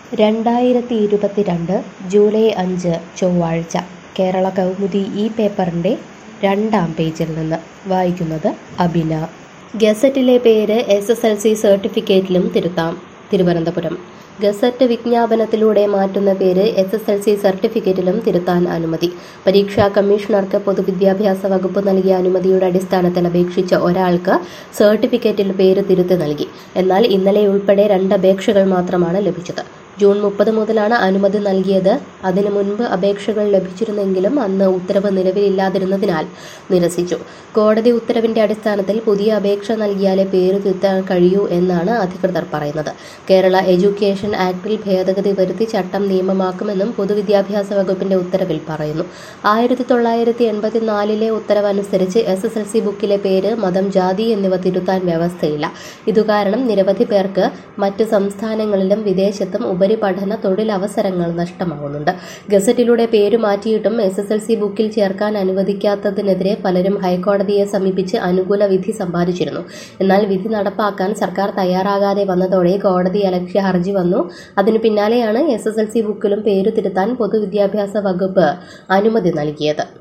രണ്ടായിരത്തി ഇരുപത്തിരണ്ട് ജൂലൈ അഞ്ച് ചൊവ്വാഴ്ച കേരള കൗമുദി ഈ പേപ്പറിൻ്റെ രണ്ടാം പേജിൽ നിന്ന് വായിക്കുന്നത് അബിന ഗസറ്റിലെ പേര് എസ് എസ് എൽ സി സർട്ടിഫിക്കറ്റിലും തിരുത്താം തിരുവനന്തപുരം ഗസറ്റ് വിജ്ഞാപനത്തിലൂടെ മാറ്റുന്ന പേര് എസ് എസ് എൽ സി സർട്ടിഫിക്കറ്റിലും തിരുത്താൻ അനുമതി പരീക്ഷാ കമ്മീഷണർക്ക് പൊതുവിദ്യാഭ്യാസ വകുപ്പ് നൽകിയ അനുമതിയുടെ അടിസ്ഥാനത്തിൽ അപേക്ഷിച്ച ഒരാൾക്ക് സർട്ടിഫിക്കറ്റിൽ പേര് തിരുത്തി നൽകി എന്നാൽ ഇന്നലെ ഉൾപ്പെടെ രണ്ട് അപേക്ഷകൾ മാത്രമാണ് ലഭിച്ചത് ജൂൺ മുപ്പത് മുതലാണ് അനുമതി നൽകിയത് അതിനു മുൻപ് അപേക്ഷകൾ ലഭിച്ചിരുന്നെങ്കിലും അന്ന് ഉത്തരവ് നിലവിലില്ലാതിരുന്നതിനാൽ നിരസിച്ചു കോടതി ഉത്തരവിന്റെ അടിസ്ഥാനത്തിൽ പുതിയ അപേക്ഷ നൽകിയാലേ പേര് തിരുത്താൻ കഴിയൂ എന്നാണ് അധികൃതർ പറയുന്നത് കേരള എഡ്യൂക്കേഷൻ ആക്ടിൽ ഭേദഗതി വരുത്തി ചട്ടം നിയമമാക്കുമെന്നും പൊതുവിദ്യാഭ്യാസ വകുപ്പിന്റെ ഉത്തരവിൽ പറയുന്നു ആയിരത്തി തൊള്ളായിരത്തി എൺപത്തിനാലിലെ ഉത്തരവനുസരിച്ച് എസ് എസ് എൽ സി ബുക്കിലെ പേര് മതം ജാതി എന്നിവ തിരുത്താൻ വ്യവസ്ഥയില്ല ഇതുകാരണം നിരവധി പേർക്ക് മറ്റ് സംസ്ഥാനങ്ങളിലും വിദേശത്തും ഉപരിപഠന തൊഴിലവസരങ്ങൾ നഷ്ടമാകുന്നുണ്ട് ഗസറ്റിലൂടെ പേര് മാറ്റിയിട്ടും എസ് എസ് എൽ സി ബുക്കിൽ ചേർക്കാൻ അനുവദിക്കാത്തതിനെതിരെ പലരും ഹൈക്കോടതിയെ സമീപിച്ച് അനുകൂല വിധി സമ്പാദിച്ചിരുന്നു എന്നാൽ വിധി നടപ്പാക്കാൻ സർക്കാർ തയ്യാറാകാതെ വന്നതോടെ കോടതി അലക്ഷ്യ ഹർജി വന്നു അതിനു പിന്നാലെയാണ് എസ് എസ് എൽ സി ബുക്കിലും പേര് തിരുത്താൻ പൊതുവിദ്യാഭ്യാസ വകുപ്പ് അനുമതി നൽകിയത്